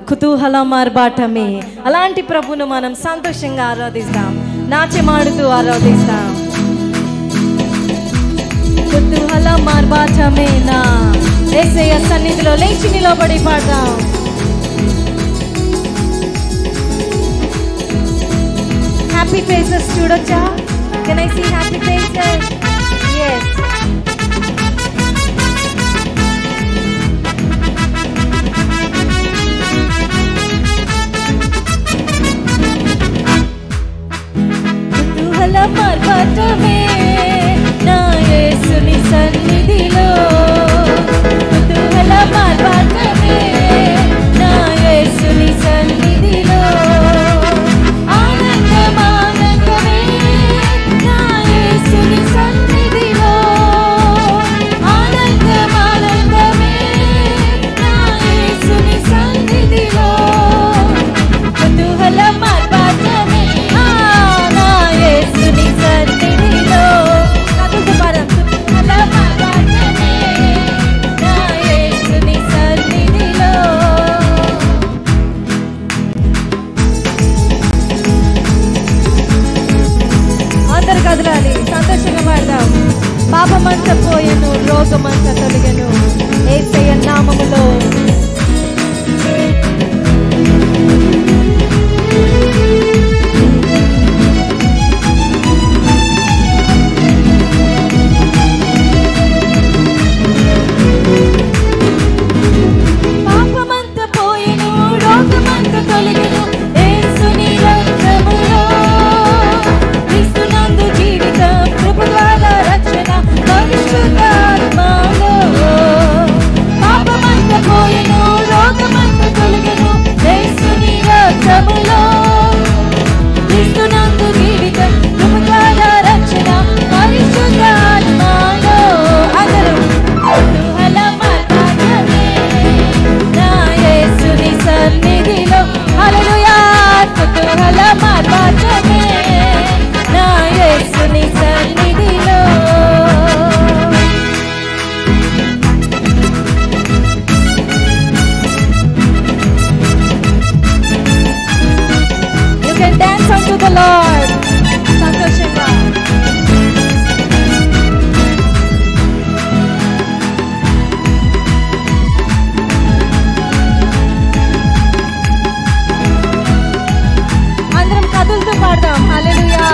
కుతూహల మార్బాటమే అలాంటి ప్రభును మనం సంతోషంగా ఆరాధిస్తాం నాట్యమాడుతూ ఆరాధిస్తాం కుతూహల మార్బాటమే నా ఏసయ్య సన్నిధిలో లేచి నిలబడి పాడదాం హ్యాపీ ఫేసెస్ చూడొచ్చా can I see happy faces yes కుతూహల మార్గమే నా యేసుని సన్నిధిలో కుతూహల మార్గమే నా యేసుని సన్నిధిలో ఆనందం ఆనందమే నా యేసుని సన్నిధిలో ఆనందం ఆనందమే నా యేసుని సన్నిధిలో కుతూహల మార్గమే ఆ నా యేసుని సన్నిధిలో కదులు పరం కుతూహల మార్గమే నా యేసుని సన్నిధిలో అందరు కదలాలి సంతోషంగా పాడదాం పాపమంతా పోయెను రోగమంతా తొలగెను ఏసయ్య నామములో పాపమంతా పోయెను రోగమంతా తొలగెను యేసుని రక్తములో క్రీస్తునందు జీవితం కృప ద్వారా రక్షణ పరిశుద్ధాత్మలో పాపమంతా పోయెను రోగమంతా తొలగెను యేసుని రక్తములో క్రీస్తునందు జీవితం కృప ద్వారా రక్షణ పరిశుద్ధాత్మలో అందరూ కుతూహల మార్గమే నా యేసుని సన్నిధిలో హల్లెలూయా కుతూహల మార్గమే నా యేసుని సన్నిధిలో You can dance unto the Lord. సంతోషంగా అందరం కదులుతూ పాడదాం హల్లెలూయా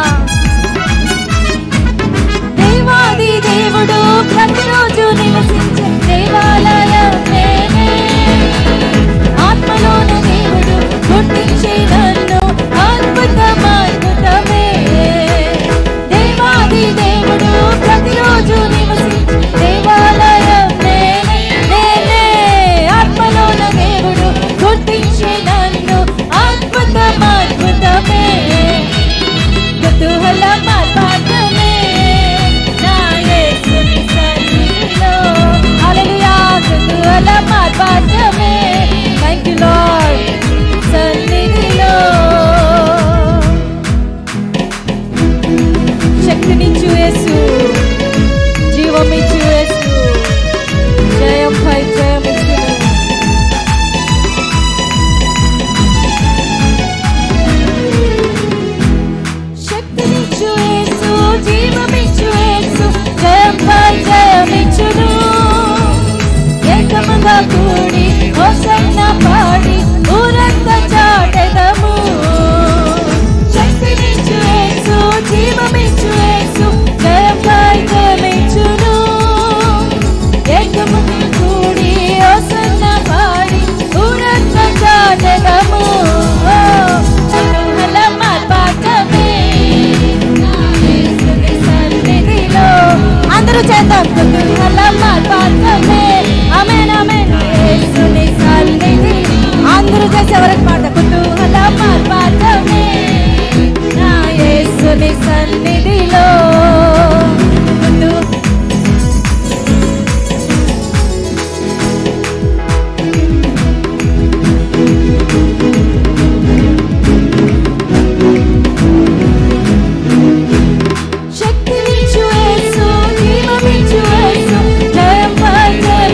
దేవాది దేవుడు ప్రతిరోజు నివసించే దేవాలయం నేనే ఆత్మలోన దేవుడు గుర్తించే నన్ను అద్భుతం అద్భుతమే దేవాది దేవుడు ప్రతిరోజు నివసించే దేవాలయం నేనే నేనే ఆత్మలోన దేవుడు గుర్తించే నన్ను అద్భుతం అద్భుతమే కుతూహల మార్గమే నా యేసుని సన్నిధిలో హల్లెలూయా కుతూహల మార్గమే థాంక్ యూ లార్డ్ సన్నిధిలో శక్తినిచ్చు యేసు జీవమిచ్చు యేసు జయం పై జయమిచ్చు శక్తినిచ్చు యేసు జీవమిచ్చు యేసు జయంపై జయమిచ్చును ఏకముగా కూడి హోసన్న పాడి ఊరంతా చాటెదము శక్తినిచ్చు యేసు జీవమిచ్చు యేసు జయంపై జయమిచ్చును ఏకముగా కూడి హోసన్న పాడి ఊరంతా చాటెదము ఓ, కుతూహల మార్గమే సన్నిధిలో అందరూ చేద్దాం కుతూహల మార్గమే ఆమేన్ ఆమేన్ యేసుని సన్నిధి అందరూ చేసే వరకు పాట కుతూహల మార్గమే నా యేసుని సన్నిధిలో కుతూ శక్తినిచ్చు యేసు జీవమిచ్చు యేసు జయం పై జయం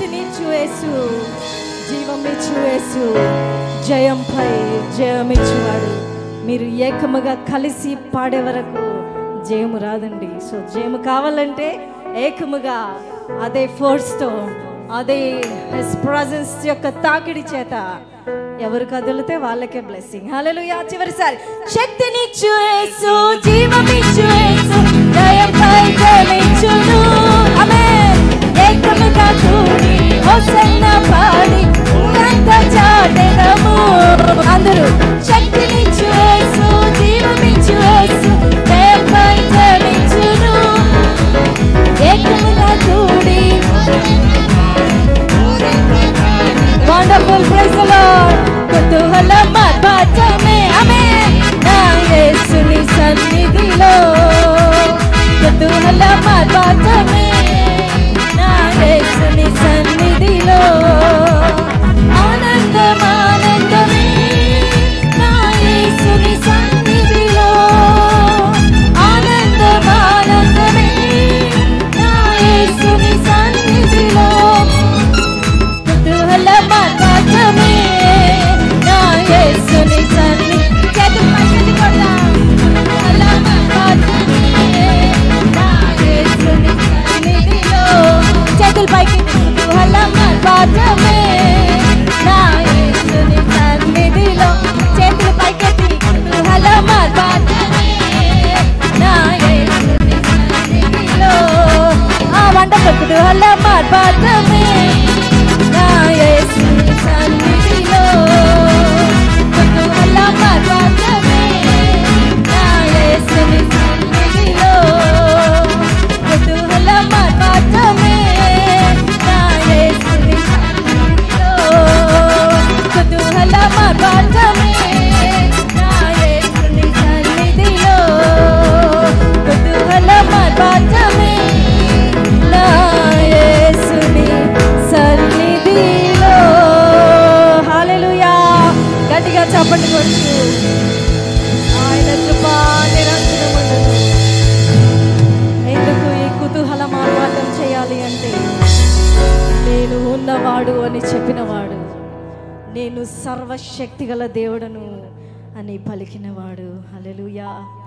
శక్తినిచ్చు యేసు జీవమిచ్చు యేసు జయంపై జయమిచ్చువాడు మీరు ఏకముగా కలిసి పాడే వరకు జయము రాదండి సో జయము కావాలంటే ఏకముగా అదే ఫోర్స్తో అదే హిస్ ప్రజెన్స్ యొక్క తాకిడి చేత ఎవరు కదిలితే వాళ్ళకే బ్లెస్సింగ్ హల్లెలూయా చివరిసారి శక్తినిచ్చు యేసు జీవమిచ్చు యేసు జయంపై జయమిచ్చును ఆమేన్ ఏకముగా కూడి హోసన్న పాడి ఊరంత చాటెదము అందరూ శక్తినిచ్చు యేసు జీవమిచ్చు యేసు జయంపై జయమిచ్చును ఏకముగా కూడి వండర్ఫుల్ ప్రైజ్ లార్డ్ కుతూహలం మార్చమే ఆమేన్ నా యేసుని సన్నిధిలో కుతూహలం మార్చమే నా యేసుని సన్నిధిలో ఆనందం ఆనందమే నా యేసుని సన్నిధిలో ఆనందం ఆనందమే నా యేసుని సన్నిధిలో కుతూహలం ఆకాశమే నా యేసుని సన్ని చేతులు పైకెత్తి కొడదాం. కుతూహలం ఆకాశమే నా యేసుని సన్నిధిలో. చేతులు పైకి కుతూహలం ఆకాశమే నా యేసుని సన్నిధిలో. చేతులు పైకెత్తి కుతూహలం ఆకాశమే నా యేసుని సన్నిధిలో. ఆ వండర్ఫుల్ కుతూహలం ఆకాశమే నా యేసుని సన్నిధిలో కుతూహలం ఆకాశమే నా యేసుని సన్నిధిలో కుతూహలం ఆకాశమే నా యేసుని సన్నిధిలో కుతూహలం ఆకాశమే నా యేసుని సన్నిధిలో కుతూహలం ఆకాశమే నా యేసుని సన్నిధిలో హల్లెలూయా గట్టిగా చప్పట్లు కొడుతూ ఆయన కృప నిరంతరముండును ఎందుకు ఈ కుతూహలం ఆర్భాటం చేయాలి అంటే నేను ఉన్నవాడు అని చెప్పినవాడు నేను సర్వశక్తి గల దేవుడను అని పలికినవాడు హల్లెలూయా